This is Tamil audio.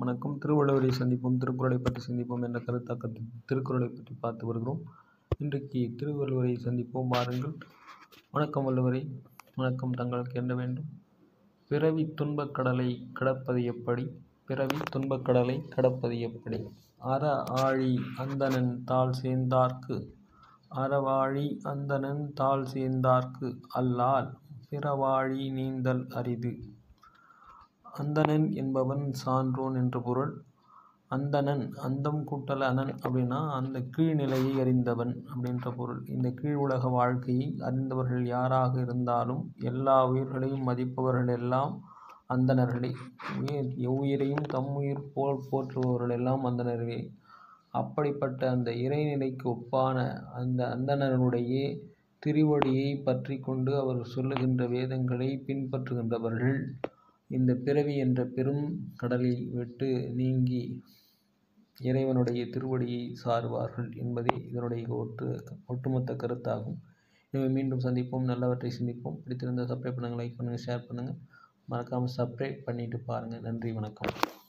வணக்கம் திருவள்ளுவரை சந்திப்போம் திருக்குறளை பற்றி சிந்திப்போம் என்ற கருத்தாக்கத்தில் திருக்குறளை பற்றி பார்த்து வருகிறோம் இன்றைக்கு திருவள்ளுவரை சந்திப்போம் வாருங்கள் வணக்கம் வள்ளுவரை வணக்கம் தங்களுக்கு என்ன வேண்டும் பிறவி துன்பக் கடலை கடப்பது எப்படி பிறவி துன்பக் கடலை கடப்பது எப்படி அற ஆழி அந்தணன் தாள் சேர்ந்தார்க்கு அறவாழி அந்தணன் தாள் சேர்ந்தார்க்கு அல்லால் பிறவாழி நீந்தல் அரிது அந்தணன் என்பவன் சான்றோன் என்று பொருள் அந்தணன் அந்தம் கூட்டல் அனன் அப்படின்னா அந்த கீழ்நிலையை அறிந்தவன் அப்படின்ற பொருள் இந்த கீழ் உலக வாழ்க்கையை அறிந்தவர்கள் யாராக இருந்தாலும் எல்லா உயிர்களையும் மதிப்பவர்கள் எல்லாம் அந்தணர்களே உயிர் எவ்வுயிரையும் தம்முயிர் போல் போற்றுபவர்கள் எல்லாம் அந்தணர்களே அப்படிப்பட்ட அந்த இறைநிலைக்கு ஒப்பான அந்த அந்தணனுடைய திருவடியை பற்றி கொண்டு அவர் சொல்லுகின்ற வேதங்களை பின்பற்றுகின்றவர்கள் இந்த பிறவி என்ற பெரும் கடலில் விட்டு நீங்கி இறைவனுடைய திருவடியை சாருவார்கள் என்பதே இதனுடைய ஒட்டு ஒட்டுமொத்த கருத்தாகும் எனவே மீண்டும் சந்திப்போம் நல்லவற்றை சிந்திப்போம் பிடித்திருந்த சப்ஸ்கிரைப் பண்ணுங்கள் லைக் பண்ணுங்கள் ஷேர் பண்ணுங்கள் மறக்காமல் சப்ஸ்கிரைப் பண்ணிவிட்டு பாருங்கள் நன்றி வணக்கம்